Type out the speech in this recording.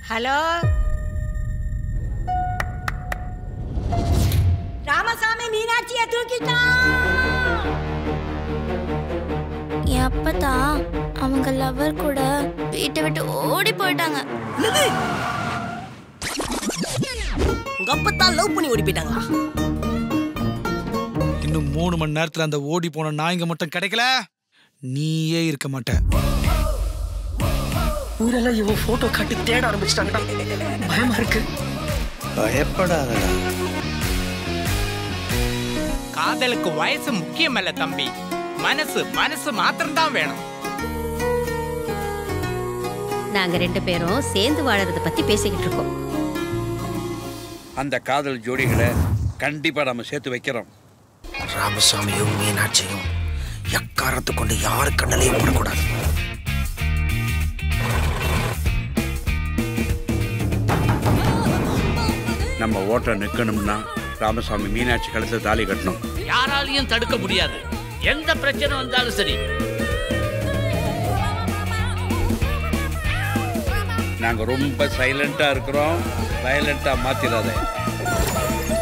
hello Ramasamy மீனாட்சியை தூக்கிட்டான் என் அப்பத்தா அவங்க லவர் கூட வீட்டை விட்டு ஓடி போயிட்டாங்க உங்க அப்பத்தான் லவ் பண்ணி ஓடி போயிட்டாங்களா இன்னும் மூணு மணி நேரத்துல அந்த ஓடி போன நாய்ங்க மட்டும் கிடைக்கல நீயே இருக்க மாட்ட ஊரெல்லாம் இவன் போட்டோ காட்டி தேட ஆரம்பிச்சிட்டாங்கடா பயமா இருக்கு பயப்படாதடா காதலுக்கு வயசு முக்கியமல்ல தம்பி மனசு மனசு மாத்திரம்தான் வேணும் நாங்க ரெண்டு பேரும் சேர்ந்து வாழறத பத்தி பேசிக்கிட்டு இருக்கோம் அந்த காதல் ஜோடிகளை கண்டிப்பா நம்ம சேர்த்து வைக்கிறோம் ராமசாமியும் மீனாட்சியும் எக்காரத்தை கொண்டு யாரு கண்ணிலையும் போடக்கூடாது நம்ம ஓட்ட நிக்கணும்னா ராமசாமி மீனாட்சி கழுத்துல தாலி கட்டணும் யாராலையும் தடுக்க முடியாது எந்த பிரச்சனை வந்தாலும் சரி நாங்க ரொம்ப சைலண்டா இருக்கிறோம் வயலண்டா மாத்திராத